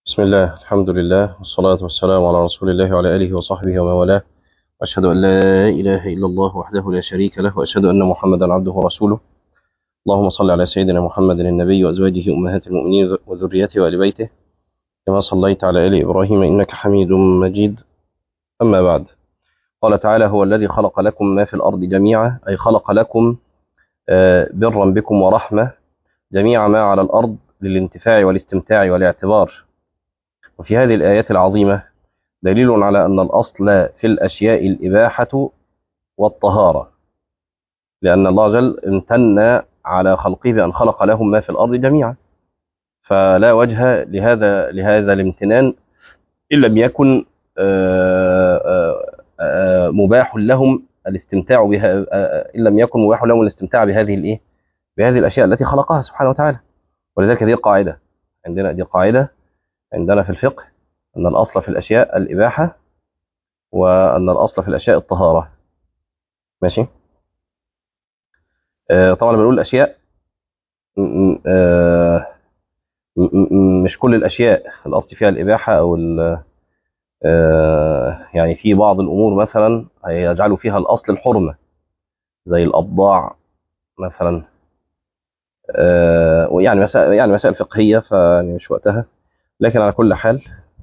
بسم الله الحمد لله والصلاة والسلام على رسول الله وعلى آله وصحبه ومن والاه وأشهد أن لا إله إلا الله وحده لا شريك له وأشهد أن محمدا عبده ورسوله اللهم صل على سيدنا محمد النبي وأزواجه أمهات المؤمنين وذريته وآل بيته كما صليت على آل إبراهيم إنك حميد مجيد أما بعد قال تعالى هو الذي خلق لكم ما في الأرض جميعا أي خلق لكم آه، برا بكم ورحمة جميع ما على الأرض للانتفاع والاستمتاع والاعتبار وفي هذه الآيات العظيمة دليل على أن الأصل في الأشياء الإباحة والطهارة لأن الله جل امتن على خلقه بأن خلق لهم ما في الأرض جميعا فلا وجه لهذا لهذا الامتنان إن لم يكن آه، آه، آه، مباح لهم الاستمتاع بها إن لم يكن مباح لهم الاستمتاع بهذه الإيه بهذه الأشياء التي خلقها سبحانه وتعالى ولذلك دي قاعدة عندنا دي قاعدة عندنا في الفقه أن الأصل في الأشياء الإباحة وأن الأصل في الأشياء الطهارة ماشي آه، طبعا لما بنقول الأشياء م- م- آه، م- م- مش كل الأشياء الأصل فيها الإباحة أو ال- آه، يعني في بعض الأمور مثلا يجعلوا فيها الأصل الحرمة زي الأبضاع مثلا آه، ويعني مسائل يعني مسائل فقهية فيعني مش وقتها لكن على كل حال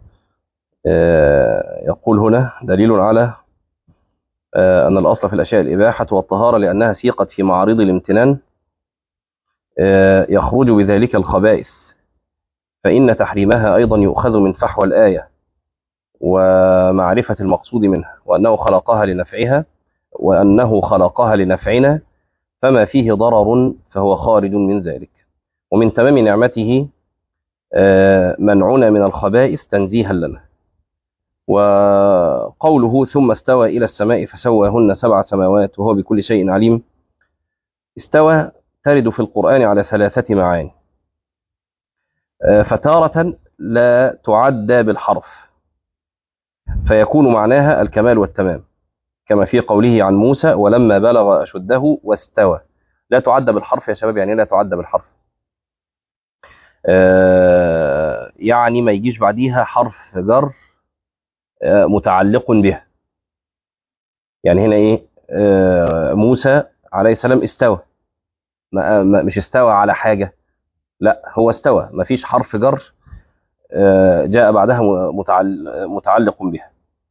آه، يقول هنا دليل على آه، أن الأصل في الأشياء الإباحة والطهارة لأنها سيقت في معارض الامتنان آه، يخرج بذلك الخبائث فإن تحريمها أيضا يؤخذ من فحوى الآية ومعرفة المقصود منها وأنه خلقها لنفعها وأنه خلقها لنفعنا فما فيه ضرر فهو خارج من ذلك ومن تمام نعمته آه، منعنا من الخبائث تنزيها لنا وقوله ثم استوى إلى السماء فسواهن سبع سماوات وهو بكل شيء عليم استوى ترد في القرآن على ثلاثة معاني آه، فتارة لا تعدى بالحرف فيكون معناها الكمال والتمام كما في قوله عن موسى ولما بلغ أشده واستوى لا تعدى بالحرف يا شباب يعني إيه لا تعدى بالحرف آه، يعني ما يجيش بعديها حرف جر آه، متعلق بها يعني هنا ايه آه، موسى عليه السلام استوى ما ما- مش استوى على حاجة لا هو استوى ما فيش حرف جر آه، جاء بعدها متعل- متعلق بها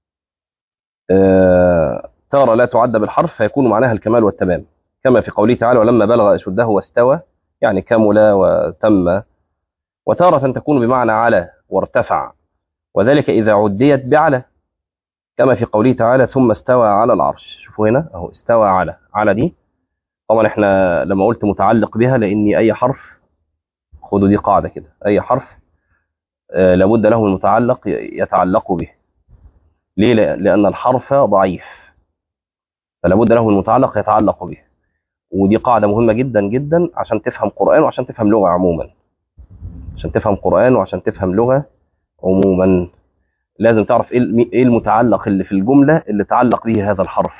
آه، تارة لا تعد بالحرف فيكون معناها الكمال والتمام كما في قوله تعالى ولما بلغ أشده واستوى يعني كمل وتم وتارة تكون بمعنى على وارتفع وذلك إذا عديت بعلى كما في قوله تعالى ثم استوى على العرش شوفوا هنا اهو استوى على على دي طبعا احنا لما قلت متعلق بها لان اي حرف خدوا دي قاعده كده اي حرف آه، لابد له من متعلق ي- يتعلق به ليه لأ- لان الحرف ضعيف فلا بد له من متعلق يتعلق به ودي قاعده مهمه جدا جدا عشان تفهم قران وعشان تفهم لغه عموما عشان تفهم قران وعشان تفهم لغه عموما لازم تعرف ايه الم- إيه المتعلق اللي في الجمله اللي تعلق به هذا الحرف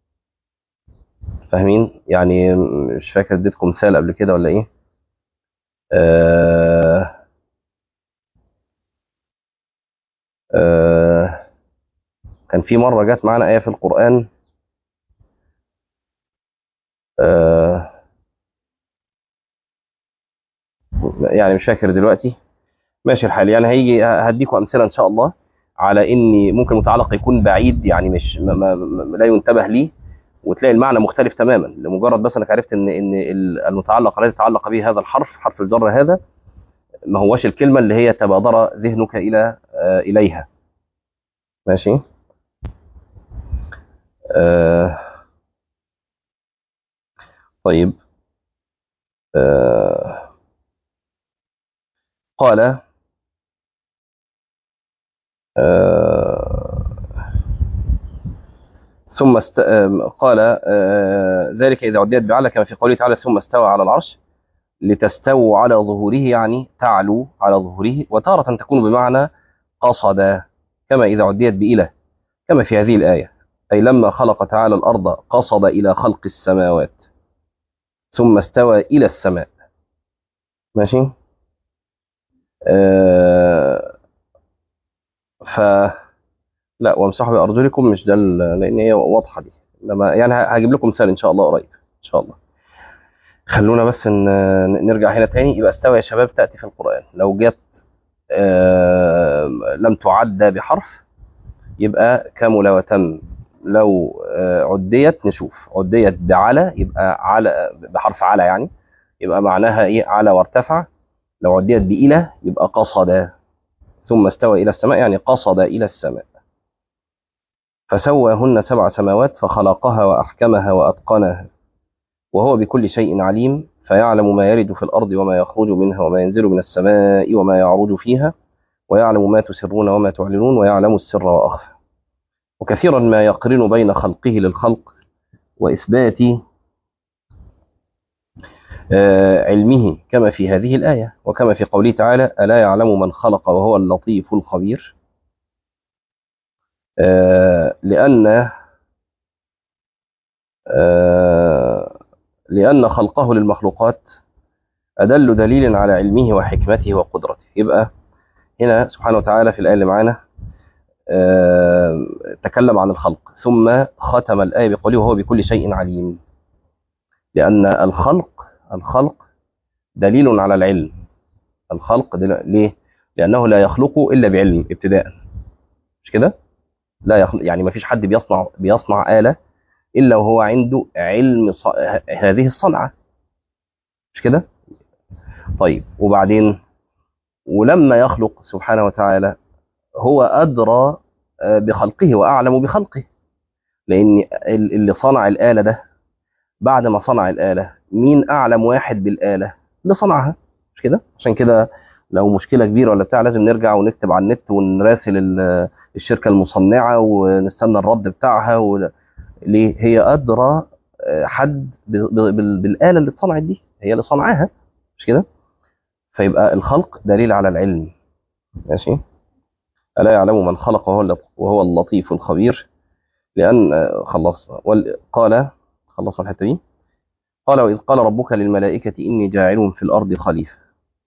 فاهمين يعني مش فاكر اديتكم مثال قبل كده ولا ايه آه آه كان في مره جت معانا ايه في القران آه يعني مش فاكر دلوقتي ماشي الحال يعني هيجي هديكم امثله ان شاء الله على ان ممكن متعلق يكون بعيد يعني مش ما ما ما لا ينتبه ليه وتلاقي المعنى مختلف تماما لمجرد بس انك عرفت ان ان ال- المتعلق الذي تعلق به هذا الحرف حرف الجر هذا ما هوش الكلمه اللي هي تبادر ذهنك الى آه اليها ماشي آه طيب آه قال آه ثم است... آم، قال آه ذلك اذا عديت بعلى كما في قوله تعالى ثم استوى على العرش لتستووا على ظهوره يعني تعلو على ظهوره وتارة تكون بمعنى قصد كما إذا عديت بإله كما في هذه الآية أي لما خلق تعالى الأرض قصد إلى خلق السماوات ثم استوى إلى السماء ماشي آه ف لا وامسحوا بارجلكم مش ده ال- لان هي واضحه دي لما يعني ه- هجيب لكم مثال ان شاء الله قريب ان شاء الله خلونا بس ن- نرجع هنا تاني يبقى استوى يا شباب تاتي في القران لو جت آه، لم تعد بحرف يبقى كمل وتم لو آه، عديت نشوف عديت بعلى يبقى على بحرف على يعني يبقى معناها ايه على وارتفع لو عديت بإلى يبقى قصد ثم استوى إلى السماء يعني قصد إلى السماء فسواهن سبع سماوات فخلقها وأحكمها وأتقنها وهو بكل شيء عليم فيعلم ما يرد في الأرض وما يخرج منها وما ينزل من السماء وما يعرج فيها ويعلم ما تسرون وما تعلنون ويعلم السر وأخفى وكثيرا ما يقرن بين خلقه للخلق وإثبات آه، علمه كما في هذه الآية وكما في قوله تعالى ألا يعلم من خلق وهو اللطيف الخبير آه، لأن آه، لأن خلقه للمخلوقات أدل دليل على علمه وحكمته وقدرته يبقى هنا سبحانه وتعالى في الآية اللي معانا آه، تكلم عن الخلق ثم ختم الآية بقوله وهو بكل شيء عليم لأن الخلق الخلق دليل على العلم الخلق دل... ليه؟ لأنه لا يخلق إلا بعلم ابتداء مش كده؟ لا يخلق يعني ما فيش حد بيصنع بيصنع آلة إلا وهو عنده علم ص... هذه الصنعة مش كده؟ طيب وبعدين ولما يخلق سبحانه وتعالى هو أدرى آه، بخلقه وأعلم بخلقه لأن ال- اللي صنع الآلة ده بعد ما صنع الآلة مين أعلم واحد بالآلة اللي صنعها مش كده عشان كده لو مشكلة كبيرة ولا بتاع لازم نرجع ونكتب على النت ونراسل ال- الشركة المصنعة ونستنى الرد بتاعها و... ليه هي أدرى آه، حد ب- ب- بال- بالآلة اللي اتصنعت دي هي اللي صنعاها مش كده فيبقى الخلق دليل على العلم ماشي ألا يعلم من خلق وهو اللط- وهو اللطيف الخبير لأن آه، خلصنا وال- قال خلصنا الحتة دي قال وإذ قال ربك للملائكة إني جاعل في الأرض خليفة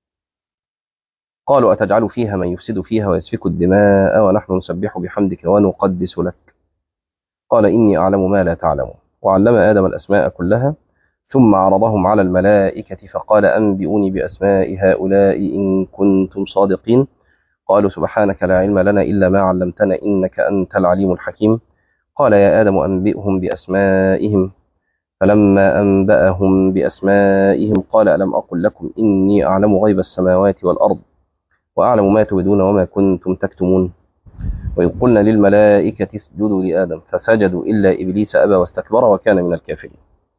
قالوا أتجعل فيها من يفسد فيها ويسفك الدماء ونحن نسبح بحمدك ونقدس لك قال إني أعلم ما لا تعلمون وعلم آدم الأسماء كلها ثم عرضهم على الملائكة فقال أنبئوني بأسماء هؤلاء إن كنتم صادقين قالوا سبحانك لا علم لنا إلا ما علمتنا إنك أنت العليم الحكيم قال يا آدم أنبئهم بأسمائهم فلما أنبأهم بأسمائهم قال ألم أقل لكم إني أعلم غيب السماوات والأرض وأعلم ما تبدون وما كنتم تكتمون وإذ قلنا للملائكة اسجدوا لآدم فسجدوا إلا إبليس أبى واستكبر وكان من الكافرين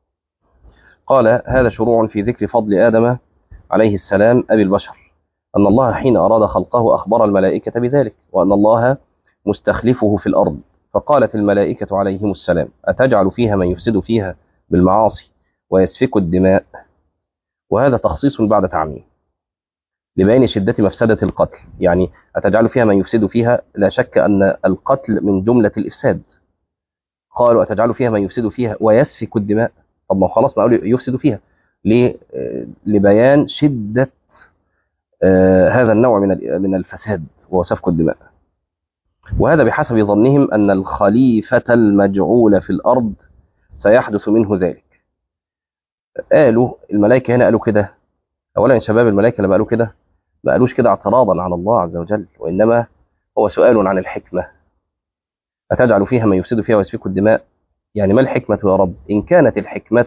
قال هذا شروع في ذكر فضل آدم عليه السلام أبي البشر أن الله حين أراد خلقه أخبر الملائكة بذلك وأن الله مستخلفه في الأرض فقالت الملائكة عليهم السلام أتجعل فيها من يفسد فيها بالمعاصي ويسفك الدماء وهذا تخصيص بعد تعميم لبيان شدة مفسدة القتل يعني أتجعل فيها من يفسد فيها لا شك أن القتل من جملة الإفساد قالوا أتجعل فيها من يفسد فيها ويسفك الدماء طب ما هو خلاص ما قالوا يفسد فيها ليه آه، لبيان شدة آه، هذا النوع من ال- من الفساد وهو سفك الدماء وهذا بحسب ظنهم أن الخليفة المجعول في الأرض سيحدث منه ذلك قالوا الملائكة هنا قالوا كده أولا يا شباب الملائكة لما قالوا كده ما قالوش كده اعتراضا على الله عز وجل وإنما هو سؤال عن الحكمة أتجعل فيها من يفسد فيها ويسفك الدماء يعني ما الحكمة يا رب إن كانت الحكمة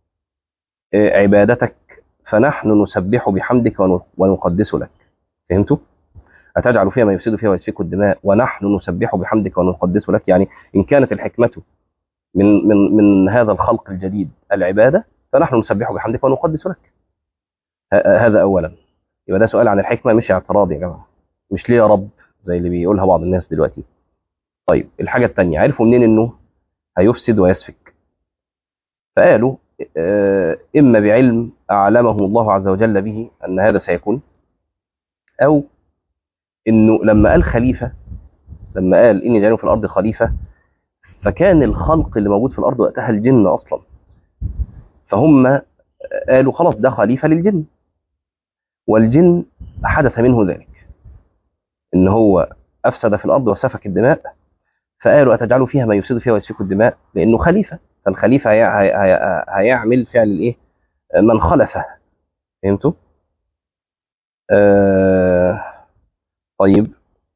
آه، عبادتك فنحن نسبح بحمدك ون- ونقدس لك فهمتوا؟ أتجعل فيها من يفسد فيها ويسفك الدماء ونحن نسبح بحمدك ونقدس لك يعني إن كانت الحكمة من من من هذا الخلق الجديد العبادة فنحن نسبح بحمدك ونقدس لك ه- هذا أولا يبقى ده سؤال عن الحكمة مش اعتراض يا جماعة مش ليه يا رب زي اللي بيقولها بعض الناس دلوقتي طيب الحاجة التانية عرفوا منين إنه هيفسد ويسفك فقالوا آه، إما بعلم أعلمه الله عز وجل به أن هذا سيكون أو إنه لما قال خليفة لما قال إني جاعل في الأرض خليفة فكان الخلق اللي موجود في الأرض وقتها الجن أصلا فهم قالوا خلاص ده خليفة للجن والجن حدث منه ذلك إن هو افسد في الارض وسفك الدماء فقالوا اتجعلوا فيها ما يفسد فيها ويسفك الدماء لانه خليفه فالخليفه هي هي هي هيعمل فعل الايه من خلفه فهمتوا آه طيب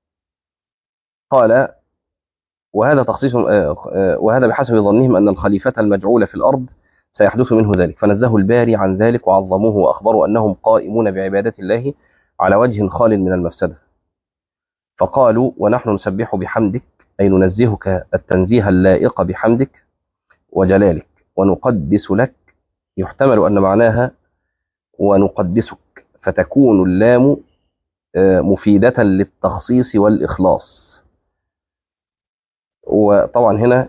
قال وهذا تخصيص آه آه وهذا بحسب ظنهم ان الخليفه المجعول في الارض سيحدث منه ذلك فنزهوا الباري عن ذلك وعظموه واخبروا انهم قائمون بعباده الله على وجه خال من المفسده فقالوا ونحن نسبح بحمدك أي ننزهك التنزيه اللائق بحمدك وجلالك ونقدس لك يحتمل أن معناها ونقدسك فتكون اللام مفيدة للتخصيص والإخلاص وطبعا هنا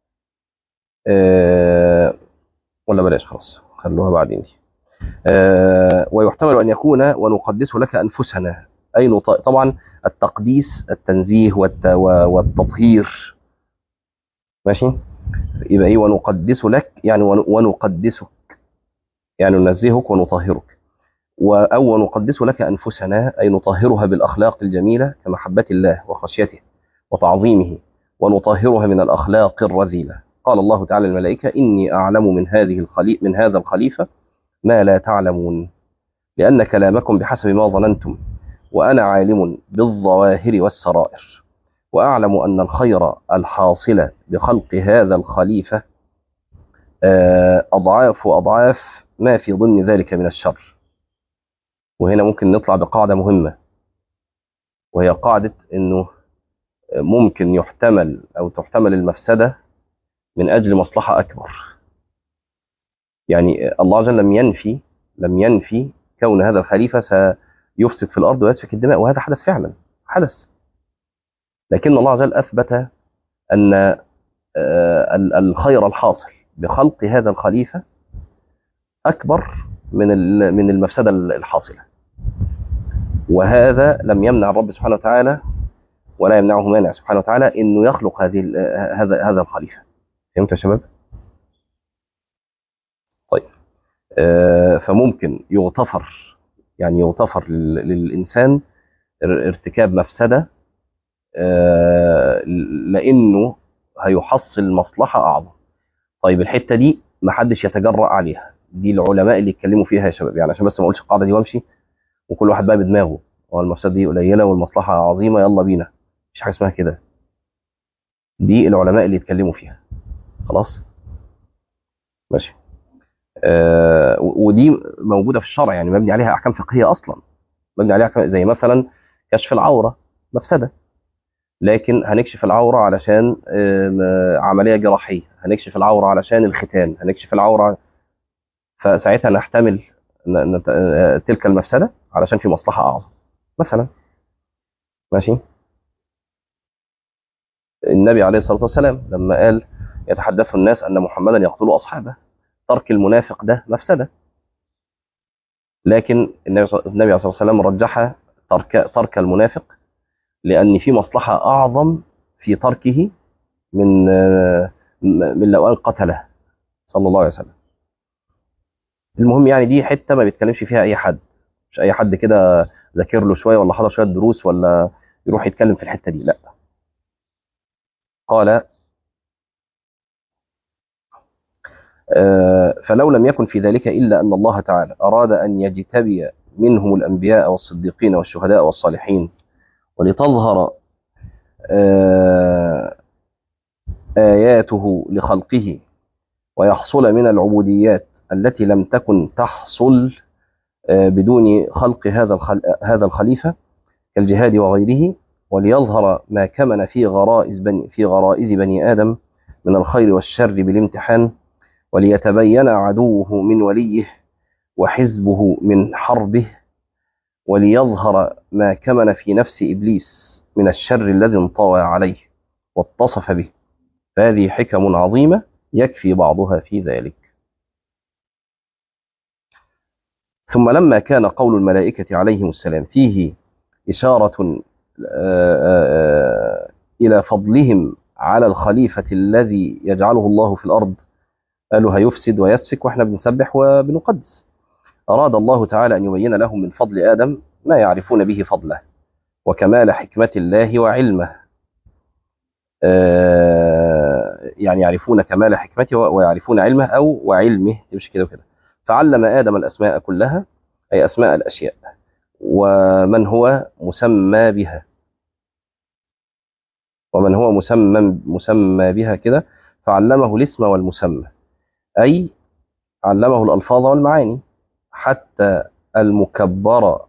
ولا بلاش خلاص خلوها بعدين دي ويحتمل أن يكون ونقدس لك أنفسنا أي نط... طبعا التقديس التنزيه والت... والتطهير ماشي يبقى ايه ونقدس لك يعني ونقدسك يعني ننزهك ونطهرك و... او ونقدس لك انفسنا اي نطهرها بالاخلاق الجميله كمحبه الله وخشيته وتعظيمه ونطهرها من الاخلاق الرذيله قال الله تعالى للملائكه اني اعلم من هذه الخلي... من هذا الخليفه ما لا تعلمون لان كلامكم بحسب ما ظننتم وأنا عالم بالظواهر والسرائر وأعلم أن الخير الحاصل بخلق هذا الخليفة أضعاف وأضعاف ما في ضمن ذلك من الشر وهنا ممكن نطلع بقاعدة مهمة وهي قاعدة أنه ممكن يحتمل أو تحتمل المفسدة من أجل مصلحة أكبر يعني الله عز وجل لم ينفي لم ينفي كون هذا الخليفة س يفسد في الارض ويسفك الدماء وهذا حدث فعلا حدث لكن الله عز وجل اثبت ان الخير الحاصل بخلق هذا الخليفه اكبر من من المفسده الحاصله وهذا لم يمنع الرب سبحانه وتعالى ولا يمنعه مانع سبحانه وتعالى انه يخلق هذه هذا هذا الخليفه فهمت يا شباب طيب فممكن يغتفر يعني يغتفر للإنسان ارتكاب مفسدة لأنه هيحصل مصلحة أعظم طيب الحتة دي ما حدش يتجرأ عليها دي العلماء اللي يتكلموا فيها يا شباب يعني عشان بس ما اقولش القاعدة دي وامشي وكل واحد بقى بدماغه هو المفسدة دي قليلة والمصلحة عظيمة يلا بينا مش حاجة اسمها كده دي العلماء اللي يتكلموا فيها خلاص ماشي آه ودي موجوده في الشرع يعني مبني عليها احكام فقهيه اصلا مبني عليها أحكام زي مثلا كشف العوره مفسده لكن هنكشف العوره علشان آه عمليه جراحيه هنكشف العوره علشان الختان هنكشف العوره فساعتها نحتمل تلك المفسده علشان في مصلحه اعظم مثلا ماشي النبي عليه الصلاه والسلام لما قال يتحدث الناس ان محمدا يقتل اصحابه ترك المنافق ده مفسدة لكن النبي صلى الله عليه وسلم رجح ترك, ترك المنافق لأن في مصلحة أعظم في تركه من من لو أن قتله صلى الله عليه وسلم المهم يعني دي حتة ما بيتكلمش فيها أي حد مش أي حد كده ذاكر له شوية ولا حضر شوية دروس ولا يروح يتكلم في الحتة دي لا قال فلو لم يكن في ذلك إلا أن الله تعالى أراد أن يجتبي منهم الأنبياء والصديقين والشهداء والصالحين ولتظهر آياته لخلقه ويحصل من العبوديات التي لم تكن تحصل بدون خلق هذا هذا الخليفة كالجهاد وغيره وليظهر ما كمن في غرائز بني في غرائز بني آدم من الخير والشر بالامتحان وليتبين عدوه من وليه وحزبه من حربه وليظهر ما كمن في نفس إبليس من الشر الذي انطوى عليه واتصف به فهذه حكم عظيمة يكفي بعضها في ذلك ثم لما كان قول الملائكة عليهم السلام فيه إشارة إلى فضلهم على الخليفة الذي يجعله الله في الأرض قالوا هيفسد ويسفك واحنا بنسبح وبنقدس أراد الله تعالى أن يبين لهم من فضل آدم ما يعرفون به فضله وكمال حكمة الله وعلمه آه، يعني يعرفون كمال حكمته ويعرفون علمه أو وعلمه تمشي كده وكده فعلم آدم الأسماء كلها أي أسماء الأشياء ومن هو مسمى بها ومن هو مسمى مسمى بها كده فعلمه الاسم والمسمى أي علمه الألفاظ والمعاني حتى المكبر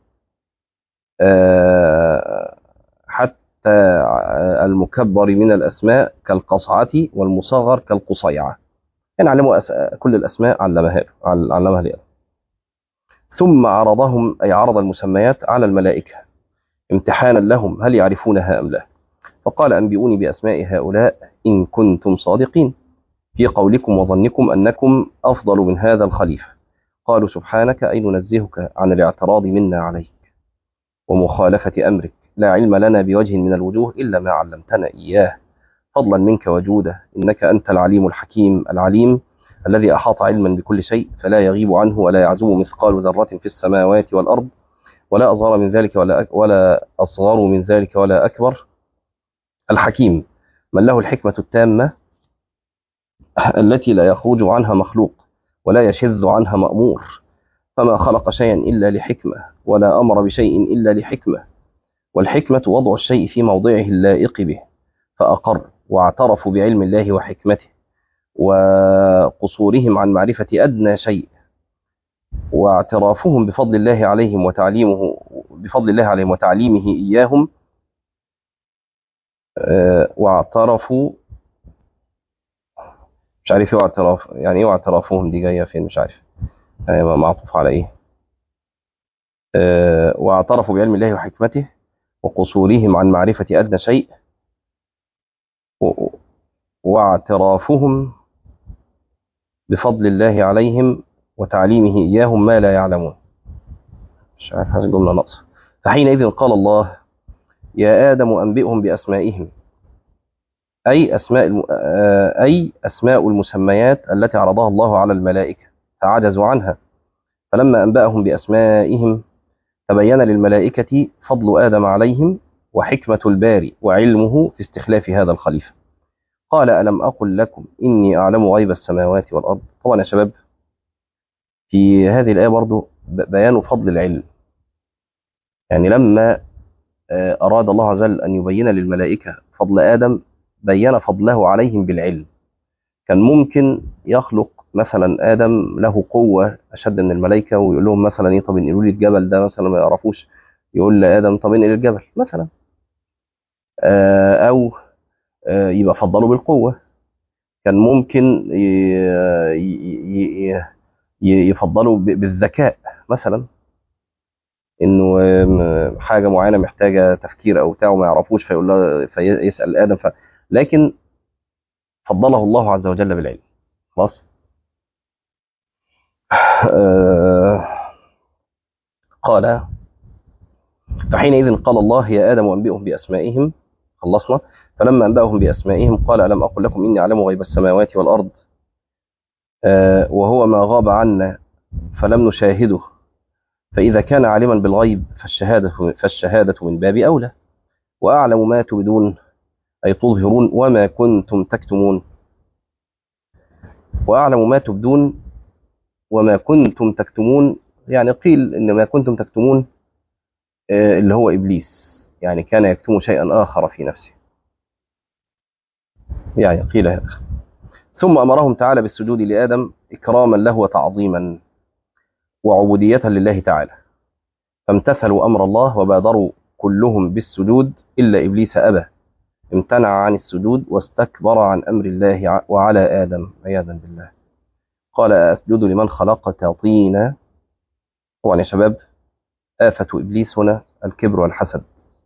آه، حتى المكبر من الأسماء كالقصعة والمصغر كالقصيعة يعني علموا أس- كل الأسماء علمها له عل- علمها لآدم ثم عرضهم أي عرض المسميات على الملائكة امتحانا لهم هل يعرفونها أم لا فقال أنبئوني بأسماء هؤلاء إن كنتم صادقين في قولكم وظنكم أنكم أفضل من هذا الخليفة قالوا سبحانك أي ننزهك عن الاعتراض منا عليك ومخالفة أمرك لا علم لنا بوجه من الوجوه إلا ما علمتنا إياه فضلا منك وجوده إنك أنت العليم الحكيم العليم الذي أحاط علما بكل شيء فلا يغيب عنه ولا يعزب مثقال ذرة في السماوات والأرض ولا أصغر من ذلك ولا أك- ولا أصغر من ذلك ولا أكبر الحكيم من له الحكمة التامة التي لا يخرج عنها مخلوق ولا يشذ عنها مأمور فما خلق شيئا إلا لحكمة ولا أمر بشيء إلا لحكمة والحكمة وضع الشيء في موضعه اللائق به فأقر واعترفوا بعلم الله وحكمته وقصورهم عن معرفة أدنى شيء واعترافهم بفضل الله عليهم وتعليمه بفضل الله عليهم وتعليمه إياهم آه، واعترفوا مش عارف ايه اعتراف يعني ايه اعترافهم دي جايه فين مش عارف يعني معطوف على ايه آه، واعترفوا بعلم الله وحكمته وقصورهم عن معرفة أدنى شيء و- واعترافهم بفضل الله عليهم وتعليمه إياهم ما لا يعلمون مش عارف هذه الجملة ناقصة فحينئذ قال الله يا آدم أنبئهم بأسمائهم أي أسماء الم... آه، أي أسماء المسميات التي عرضها الله على الملائكة فعجزوا عنها فلما أنبأهم بأسمائهم تبين للملائكة فضل آدم عليهم وحكمة الباري وعلمه في استخلاف هذا الخليفة قال ألم أقل لكم إني أعلم غيب السماوات والأرض طبعا يا شباب في هذه الآية برضو ب- بيان فضل العلم يعني لما آه، أراد الله عز وجل أن يبين للملائكة فضل آدم بين فضله عليهم بالعلم كان ممكن يخلق مثلا آدم له قوة أشد من الملائكة ويقول لهم مثلا إيه طب انقلوا لي الجبل ده مثلا ما يعرفوش يقول لآدم طب انقل الجبل مثلا آه، أو آه، يبقى فضله بالقوة كان ممكن ي- ي- ي- ي- يفضله ب- بالذكاء مثلا انه آم، حاجه معينه محتاجه تفكير او بتاع وما يعرفوش فيقول له فيسال ادم ف... لكن فضله الله عز وجل بالعلم خلاص آه، قال فحينئذ قال الله يا ادم انبئهم باسمائهم خلصنا فلما انباهم باسمائهم قال الم اقل لكم اني اعلم غيب السماوات والارض آه، وهو ما غاب عنا فلم نشاهده فإذا كان عالما بالغيب فالشهادة, فالشهادة من باب أولى وأعلم ما تبدون أي تظهرون وما كنتم تكتمون وأعلم ما تبدون وما كنتم تكتمون يعني قيل إن ما كنتم تكتمون آه، اللي هو إبليس يعني كان يكتم شيئا آخر في نفسه يعني قيل هذا ثم أمرهم تعالى بالسجود لآدم إكراما له وتعظيما وعبودية لله تعالى فامتثلوا أمر الله وبادروا كلهم بالسجود إلا إبليس أبى امتنع عن السجود واستكبر عن أمر الله ع- وعلى آدم عياذا بالله قال أسجد لمن خلقت طينا طبعا يا شباب آفة إبليس هنا الكبر والحسد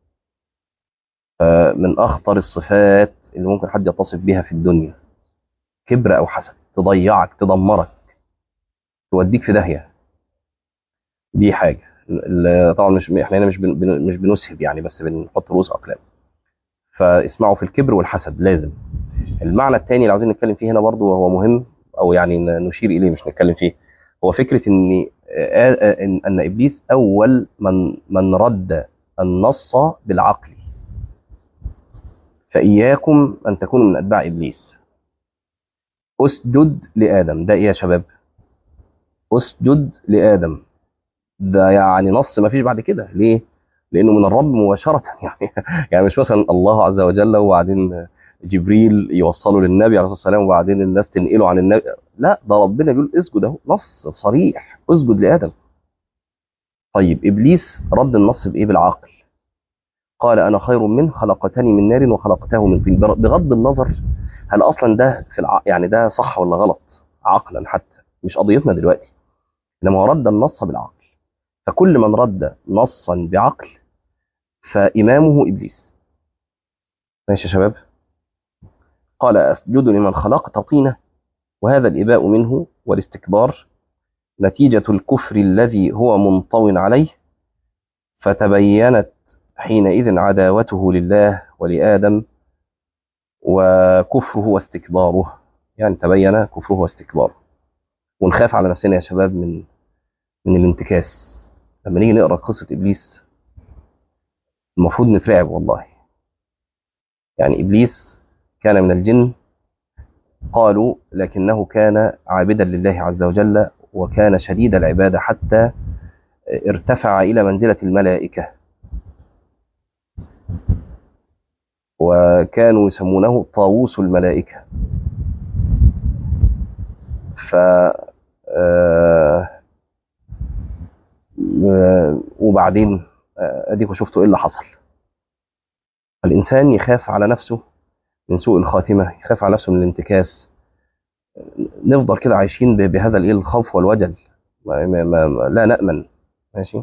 آه، من أخطر الصفات اللي ممكن حد يتصف بها في الدنيا كبر أو حسد تضيعك تدمرك توديك في داهية دي حاجة ال- طبعا مش احنا هنا مش بن بن- مش بنسهب يعني بس بنحط رؤوس أقلام فاسمعوا في الكبر والحسد لازم المعنى الثاني اللي عاوزين نتكلم فيه هنا برضو وهو مهم او يعني ن- نشير اليه مش نتكلم فيه هو فكره ان آه، آه، ان ان ابليس اول من من رد النص بالعقل فإياكم أن تكونوا من أتباع إبليس أسجد لآدم ده إيه يا شباب أسجد لآدم ده يعني نص ما فيش بعد كده ليه لأنه من الرب مباشرة يعني يعني مش مثلا الله عز وجل وبعدين جبريل يوصله للنبي عليه الصلاة والسلام وبعدين الناس تنقله عن النبي لا ده ربنا بيقول اسجد اهو نص صريح اسجد لآدم طيب إبليس رد النص بإيه بالعقل قال أنا خير منه خلقتني من نار وخلقته من طين بغض النظر هل أصلا ده في الع... يعني ده صح ولا غلط عقلا حتى مش قضيتنا دلوقتي إنما هو رد النص بالعقل فكل من رد نصا بعقل فإمامه إبليس ماشي يا شباب قال أسجد لمن خلقت طينة وهذا الإباء منه والاستكبار نتيجة الكفر الذي هو منطو عليه فتبينت حينئذ عداوته لله ولآدم وكفره واستكباره يعني تبين كفره واستكباره ونخاف على نفسنا يا شباب من من الانتكاس لما نيجي نقرا قصه ابليس المفروض نترعب والله يعني ابليس كان من الجن قالوا لكنه كان عابدا لله عز وجل وكان شديد العباده حتى ارتفع الى منزله الملائكه وكانوا يسمونه طاووس الملائكه ف وبعدين اديكم شفتوا ايه اللي حصل الانسان يخاف على نفسه من سوء الخاتمه يخاف على نفسه من الانتكاس نفضل كده عايشين بهذا الايه الخوف والوجل ما ما ما لا نامن ماشي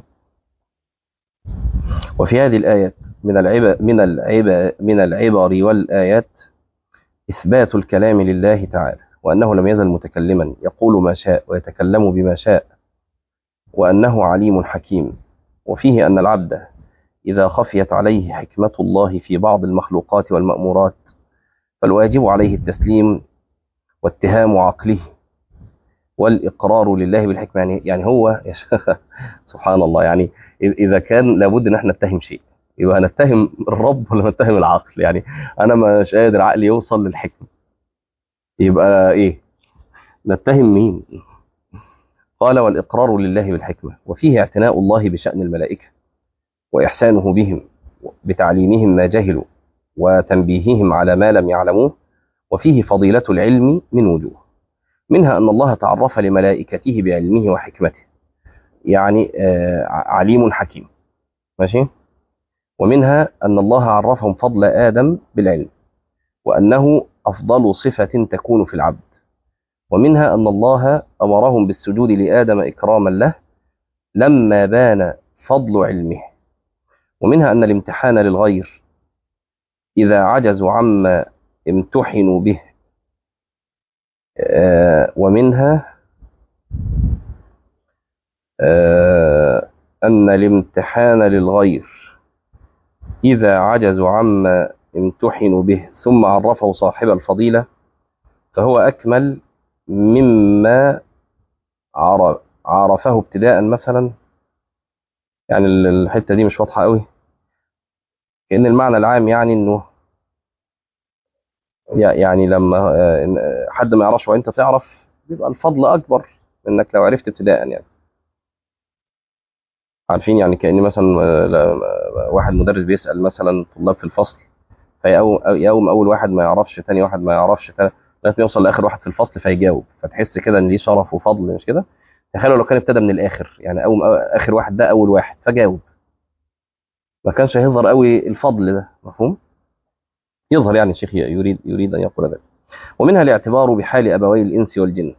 وفي هذه الايات من العبر من العبر من العبر والايات اثبات الكلام لله تعالى وانه لم يزل متكلما يقول ما شاء ويتكلم بما شاء وأنه عليم حكيم وفيه أن العبد إذا خفيت عليه حكمة الله في بعض المخلوقات والمأمورات فالواجب عليه التسليم واتهام عقله والإقرار لله بالحكمة يعني, يعني هو سبحان الله يعني إذا كان لابد أن احنا نتهم شيء يبقى نتهم الرب ولا نتهم العقل يعني أنا مش قادر عقلي يوصل للحكمة يبقى إيه نتهم مين قال والإقرار لله بالحكمة وفيه اعتناء الله بشأن الملائكة وإحسانه بهم بتعليمهم ما جهلوا وتنبيههم على ما لم يعلموه وفيه فضيلة العلم من وجوه منها أن الله تعرف لملائكته بعلمه وحكمته يعني آه عليم حكيم ماشي ومنها أن الله عرفهم فضل آدم بالعلم وأنه أفضل صفة تكون في العبد ومنها أن الله أمرهم بالسجود لآدم إكراما له لما بان فضل علمه ومنها أن الامتحان للغير إذا عجزوا عما امتحنوا به آه ومنها آه أن الامتحان للغير إذا عجزوا عما امتحنوا به ثم عرفه صاحب الفضيلة فهو أكمل مما عرفه ابتداء مثلا يعني الحته دي مش واضحه قوي كان المعنى العام يعني انه يعني لما حد ما يعرفش وانت تعرف بيبقى الفضل اكبر انك لو عرفت ابتداء يعني عارفين يعني كان مثلا واحد مدرس بيسال مثلا طلاب في الفصل فيقوم اول واحد ما يعرفش ثاني واحد ما يعرفش لغايه ما يوصل لاخر واحد في الفصل فيجاوب فتحس كده ان ليه شرف وفضل مش كده تخيلوا لو كان ابتدى من الاخر يعني اول اخر واحد ده اول واحد فجاوب ما كانش هيظهر قوي الفضل ده مفهوم يظهر يعني الشيخ يريد يريد ان يقول ذلك ومنها الاعتبار بحال ابوي الانس والجن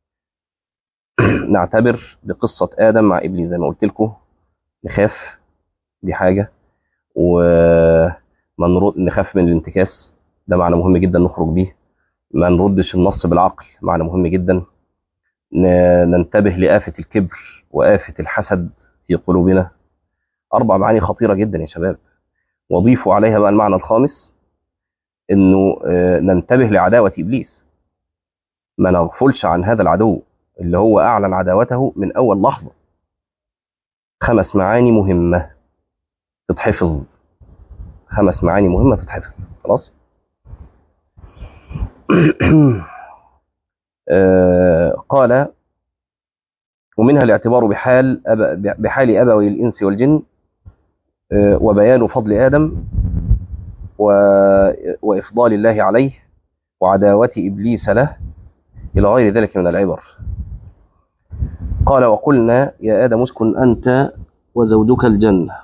نعتبر بقصه ادم مع ابليس زي ما قلت لكم نخاف دي حاجه وما نخاف من الانتكاس ده معنى مهم جدا نخرج بيه ما نردش النص بالعقل معنى مهم جدا ننتبه لآفة الكبر وآفة الحسد في قلوبنا أربع معاني خطيرة جدا يا شباب وضيفوا عليها بقى المعنى الخامس إنه ننتبه لعداوة إبليس ما نغفلش عن هذا العدو اللي هو أعلن عداوته من أول لحظة خمس معاني مهمة تتحفظ خمس معاني مهمة تتحفظ خلاص آه قال ومنها الاعتبار بحال أب... بحال أبوي الإنس والجن آه وبيان فضل آدم و... وإفضال الله عليه وعداوة إبليس له إلى غير ذلك من العبر قال وقلنا يا آدم اسكن أنت وزوجك الجنة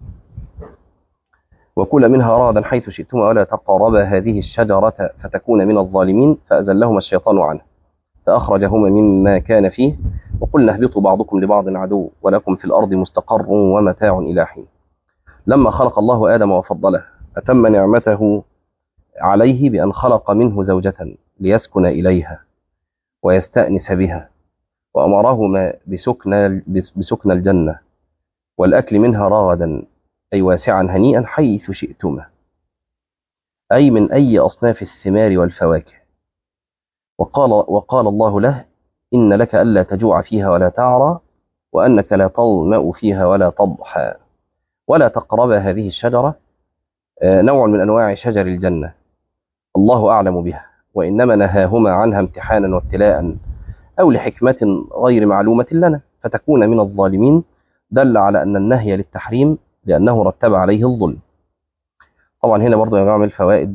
وكل منها رغدا حيث شئتما ولا تقربا هذه الشجرة فتكون من الظالمين فأزلهما الشيطان عنه فأخرجهما مما كان فيه وقلنا اهبطوا بعضكم لبعض عدو ولكم في الأرض مستقر ومتاع إلى حين لما خلق الله آدم وفضله أتم نعمته عليه بأن خلق منه زوجة ليسكن إليها ويستأنس بها وأمرهما بسكن, بسكن الجنة والأكل منها رغدا أي واسعا هنيئا حيث شئتما أي من أي أصناف الثمار والفواكه وقال, وقال الله له إن لك ألا تجوع فيها ولا تعرى وأنك لا تظمأ فيها ولا تضحى ولا تقرب هذه الشجرة نوع من أنواع شجر الجنة الله أعلم بها وإنما نهاهما عنها امتحانا وابتلاء أو لحكمة غير معلومة لنا فتكون من الظالمين دل على أن النهي للتحريم لأنه رتب عليه الظلم طبعا هنا برضو يا جماعة من الفوائد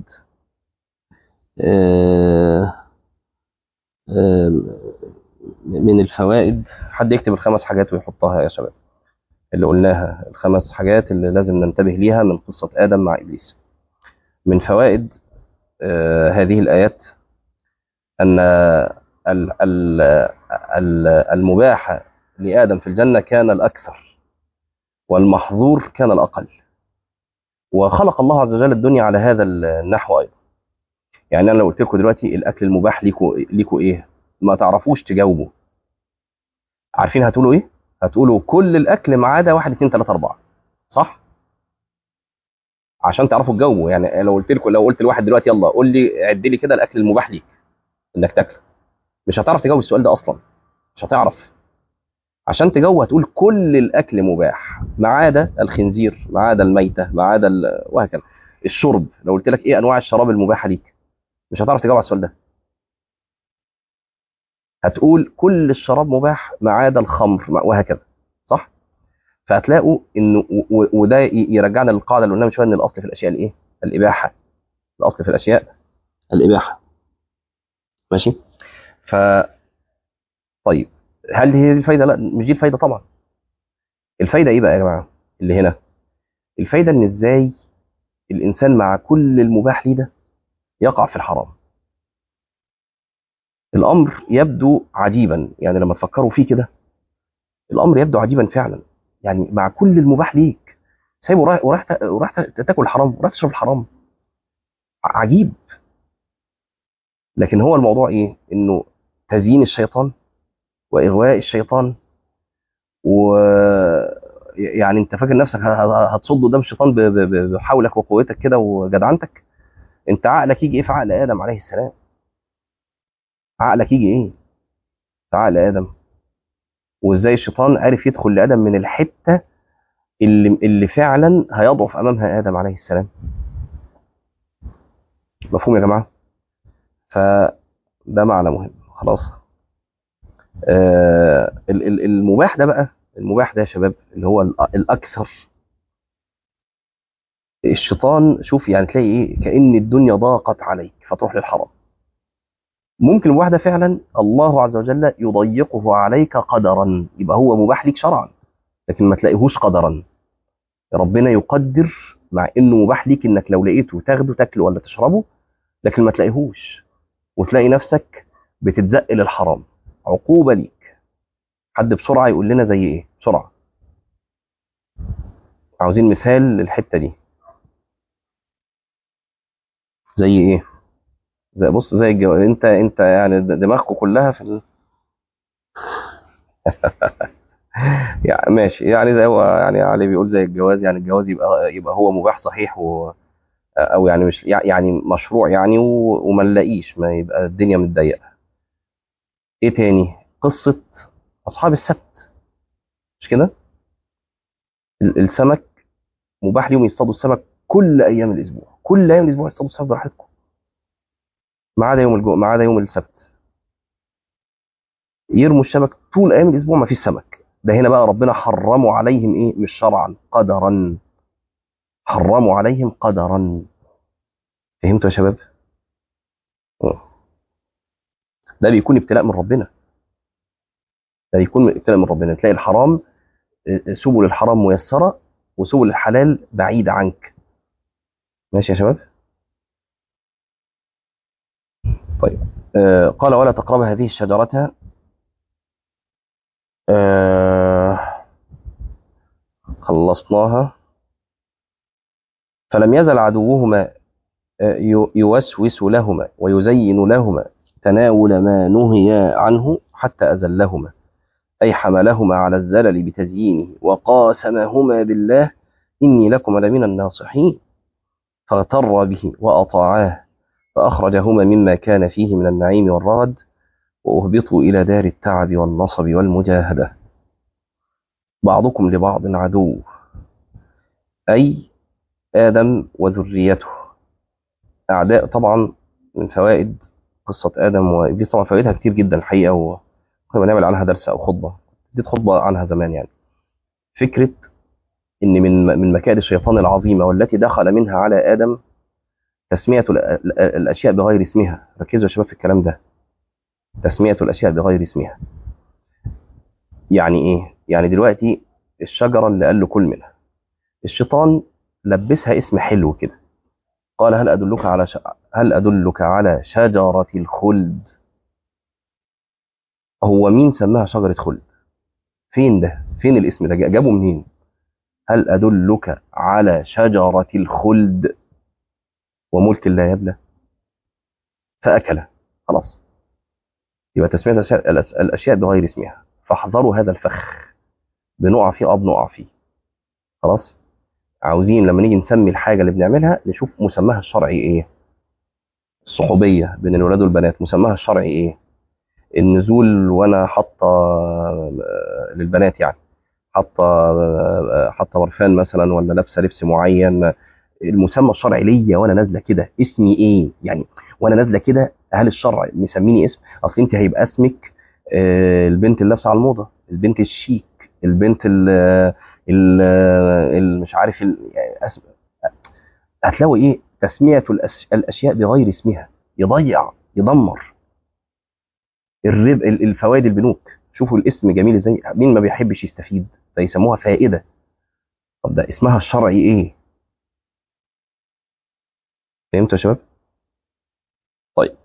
من الفوائد حد يكتب الخمس حاجات ويحطها يا شباب اللي قلناها الخمس حاجات اللي لازم ننتبه ليها من قصة آدم مع إبليس من فوائد هذه الآيات أن المباح لآدم في الجنة كان الأكثر والمحظور كان الأقل وخلق الله عز وجل الدنيا على هذا النحو أيضا يعني أنا لو قلت لكم دلوقتي الأكل المباح ليكوا ليكوا إيه ما تعرفوش تجاوبوا عارفين هتقولوا إيه هتقولوا كل الأكل ما عدا واحد اتنين تلاتة أربعة صح عشان تعرفوا تجاوبوا يعني لو قلت لكم لو قلت لواحد دلوقتي يلا قول لي عد لي كده الأكل المباح ليك إنك تاكله مش هتعرف تجاوب السؤال ده أصلا مش هتعرف عشان تجاوب هتقول كل الاكل مباح ما عدا الخنزير ما عدا الميته ما عدا وهكذا الشرب لو قلت لك ايه انواع الشراب المباحه ليك مش هتعرف تجاوب على السؤال ده هتقول كل الشراب مباح ما عدا الخمر وهكذا صح فهتلاقوا انه وده يرجعنا للقاعده اللي قلنا من شويه ان الاصل في الاشياء الايه الاباحه الاصل في الاشياء الاباحه ماشي ف طيب هل هي دي الفايده لا مش دي الفايده طبعا الفايده ايه بقى يا جماعه اللي هنا الفايده ان ازاي الانسان مع كل المباح ليه ده يقع في الحرام الامر يبدو عجيبا يعني لما تفكروا فيه كده الامر يبدو عجيبا فعلا يعني مع كل المباح ليك سايبه ورايح ورايح ورايح تاكل الحرام ورايح تشرب الحرام عجيب لكن هو الموضوع ايه انه تزيين الشيطان واغواء الشيطان و يعني انت فاكر نفسك هتصد قدام الشيطان بحولك وقوتك كده وجدعنتك انت عقلك يجي ايه في عقل ادم عليه السلام عقلك يجي ايه في عقل ادم وازاي الشيطان عرف يدخل لادم من الحته اللي اللي فعلا هيضعف امامها ادم عليه السلام مفهوم يا جماعه فده معنى مهم خلاص آه المباح ده بقى المباح ده يا شباب اللي هو الاكثر الشيطان شوف يعني تلاقي ايه كان الدنيا ضاقت عليك فتروح للحرام ممكن المباح ده فعلا الله عز وجل يضيقه عليك قدرا يبقى هو مباح ليك شرعا لكن ما تلاقيهوش قدرا ربنا يقدر مع انه مباح ليك انك لو لقيته تاخده تاكله ولا تشربه لكن ما تلاقيهوش وتلاقي نفسك بتتزق للحرام عقوبه ليك حد بسرعه يقول لنا زي ايه بسرعه عاوزين مثال للحته دي زي ايه زي بص زي الجو... انت انت يعني دماغكم كلها في ال... يعني ماشي يعني زي هو يعني علي بيقول زي الجواز يعني الجواز يبقى يبقى هو مباح صحيح و او يعني مش يعني مشروع يعني و... وما نلاقيش ما يبقى الدنيا متضيقه ايه تاني قصه اصحاب السبت مش كده السمك مباح ليهم يصطادوا السمك كل ايام الاسبوع كل ايام الاسبوع يصطادوا السمك براحتكم ما عدا يوم الجمعه ما عدا يوم السبت يرموا الشبك طول ايام الاسبوع ما فيش سمك ده هنا بقى ربنا حرموا عليهم ايه مش شرعا قدرا حرموا عليهم قدرا فهمتوا يا شباب ده بيكون ابتلاء من ربنا ده بيكون ابتلاء من ربنا تلاقي الحرام سبل الحرام ميسرة وسبل الحلال بعيدة عنك ماشي يا شباب طيب آه قال ولا تقرب هذه الشجرة آه خلصناها فلم يزل عدوهما يوسوس لهما ويزين لهما تناول ما نهي عنه حتى أزلهما أي حملهما على الزلل بتزيينه وقاسمهما بالله إني لكم لمن الناصحين فاغتر به وأطاعاه فأخرجهما مما كان فيه من النعيم والرغد وأهبطوا إلى دار التعب والنصب والمجاهدة بعضكم لبعض عدو أي آدم وذريته أعداء طبعا من فوائد قصة آدم وإبليس طبعا فوائدها كتير جدا الحقيقة وكنا بنعمل عنها درس أو خطبة اديت خطبة عنها زمان يعني فكرة إن من من مكائد الشيطان العظيمة والتي دخل منها على آدم تسمية الأشياء بغير اسمها ركزوا يا شباب في الكلام ده تسمية الأشياء بغير اسمها يعني إيه؟ يعني دلوقتي الشجرة اللي قال له كل منها الشيطان لبسها اسم حلو كده قال هل أدلك على ش... هل أدلك على شجرة الخلد هو مين سماها شجرة خلد فين ده فين الاسم ده جابه منين هل أدلك على شجرة الخلد وملك لا يبلى فأكل خلاص يبقى تسمية الأشياء بغير اسمها فاحذروا هذا الفخ بنقع فيه أو بنقع فيه خلاص عاوزين لما نيجي نسمي الحاجة اللي بنعملها نشوف مسماها الشرعي ايه الصحوبية بين الولاد والبنات مسماها الشرعي ايه النزول وانا حاطة للبنات يعني حاطة حاطة برفان مثلا ولا لابسة لبس معين المسمى الشرعي ليا وانا نازلة كده اسمي ايه يعني وانا نازلة كده هل الشرع مسميني اسم اصل انت هيبقى اسمك البنت اللي لابسة على الموضة البنت الشيك البنت اللي مش عارف أسم... هتلاقوا ايه تسمية الأس... الأشياء بغير اسمها يضيع يدمر الرب الفوائد البنوك شوفوا الاسم جميل ازاي مين ما بيحبش يستفيد فيسموها فائدة طب ده اسمها الشرعي ايه فهمتوا يا شباب طيب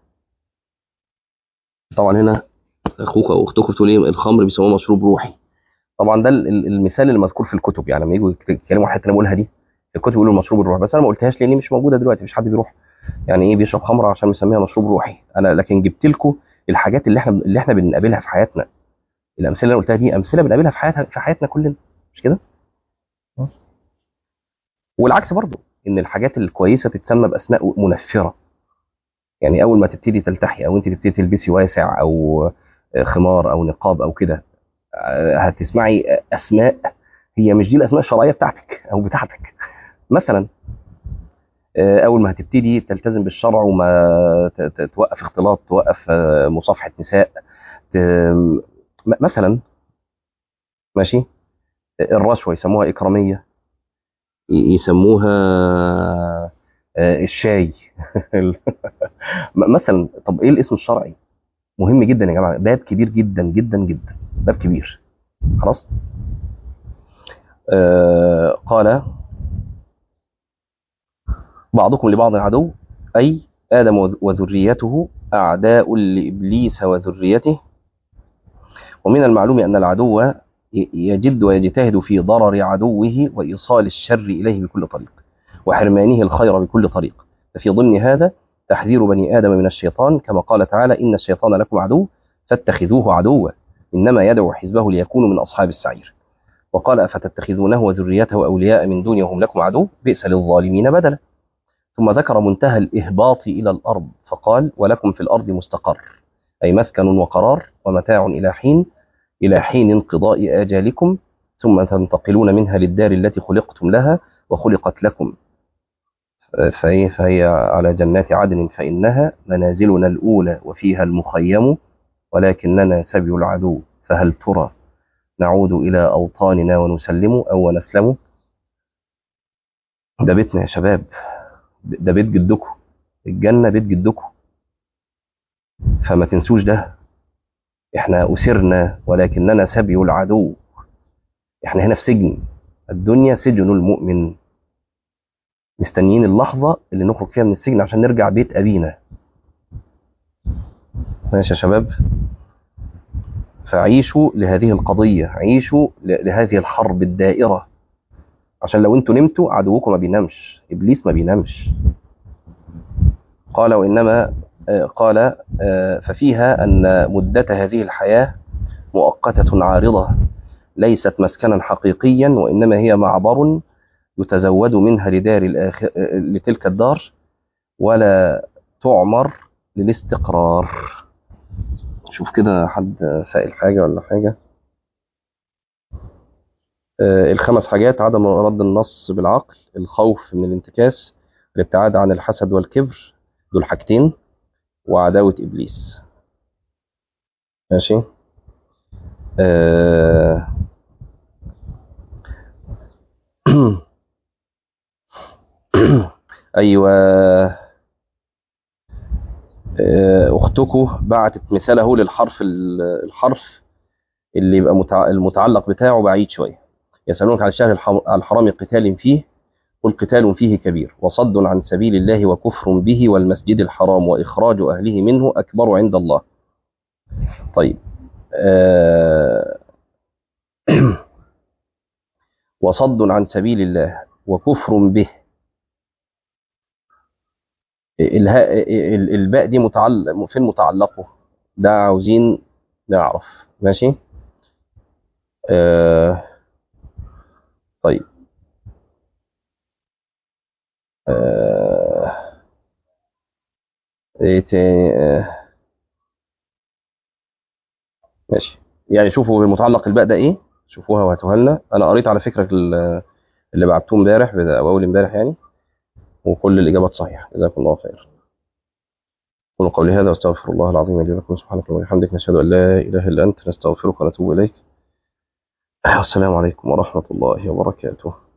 طبعا هنا اخوك او اختك بتقول ايه الخمر بيسموه مشروب روحي طبعا ده المثال اللي مذكور في الكتب يعني لما يجوا يتكلموا حتى انا بقولها دي في الكتب يقولوا المشروب الروحي بس انا ما قلتهاش لان مش موجوده دلوقتي مش حد بيروح يعني ايه بيشرب خمره عشان مسميها مشروب روحي انا لكن جبت لكم الحاجات اللي احنا اللي احنا بنقابلها في حياتنا الامثله اللي انا قلتها دي امثله بنقابلها في حياتنا في حياتنا كلنا مش كده والعكس برضو ان الحاجات الكويسه تتسمى باسماء منفره يعني اول ما تبتدي تلتحي او انت تبتدي تلبسي واسع او خمار او نقاب او كده هتسمعي اسماء هي مش دي الاسماء الشرعيه بتاعتك او بتاعتك مثلا اول ما هتبتدي تلتزم بالشرع وما توقف اختلاط توقف مصافحه نساء مثلا ماشي الرشوه يسموها اكراميه يسموها الشاي مثلا طب ايه الاسم الشرعي مهم جدا يا جماعه باب كبير جدا جدا جدا باب كبير خلاص آه قال بعضكم لبعض عدو أي آدم وذريته أعداء لإبليس وذريته ومن المعلوم أن العدو يجد ويجتهد في ضرر عدوه وإيصال الشر إليه بكل طريق وحرمانه الخير بكل طريق ففي ضمن هذا تحذير بني آدم من الشيطان كما قال تعالى إن الشيطان لكم عدو فاتخذوه عدوا إنما يدعو حزبه ليكونوا من أصحاب السعير وقال أفتتخذونه وذريته أولياء من دوني وهم لكم عدو بئس للظالمين بدلا ثم ذكر منتهى الإهباط إلى الأرض فقال ولكم في الأرض مستقر أي مسكن وقرار ومتاع إلى حين إلى حين انقضاء آجالكم ثم تنتقلون منها للدار التي خلقتم لها وخلقت لكم فهي, فهي على جنات عدن فإنها منازلنا الأولى وفيها المخيم ولكننا سبي العدو فهل ترى نعود إلى أوطاننا ونسلم أو نسلم ده بيتنا يا شباب ده بيت جدكم الجنة بيت جدكم فما تنسوش ده احنا أسرنا ولكننا سبي العدو احنا هنا في سجن الدنيا سجن المؤمن مستنيين اللحظة اللي نخرج فيها من السجن عشان نرجع بيت أبينا ماشي يا شباب فعيشوا لهذه القضية عيشوا لهذه الحرب الدائرة عشان لو انتوا نمتوا عدوكم ما بينامش إبليس ما بينامش قال وإنما قال ففيها أن مدة هذه الحياة مؤقتة عارضة ليست مسكنا حقيقيا وإنما هي معبر يتزود منها لدار الآخر لتلك الدار ولا تعمر للاستقرار شوف كده حد سائل حاجة ولا حاجة آه الخمس حاجات عدم رد النص بالعقل الخوف من الانتكاس الابتعاد عن الحسد والكبر دول حاجتين وعداوة إبليس ماشي آه أيوة أختكم بعتت مثاله للحرف الحرف اللي يبقى المتعلق بتاعه بعيد شوية يسألونك عن الشهر الحرام قتال فيه قل قتال فيه كبير وصد عن سبيل الله وكفر به والمسجد الحرام وإخراج أهله منه أكبر عند الله طيب آه وصد عن سبيل الله وكفر به الباء دي متعلق فين متعلقه ده عاوزين نعرف ماشي آه طيب آه ايه تاني آه ماشي يعني شوفوا المتعلق الباء ده ايه شوفوها وهاتوها لنا انا قريت على فكره اللي بعتوه امبارح او اول امبارح يعني وكل الإجابات صحيحة جزاكم الله خير أقول قولي هذا واستغفر الله العظيم لي ولكم سبحانك وبحمدك نشهد أن لا إله إلا أنت نستغفرك ونتوب إليك السلام عليكم ورحمة الله وبركاته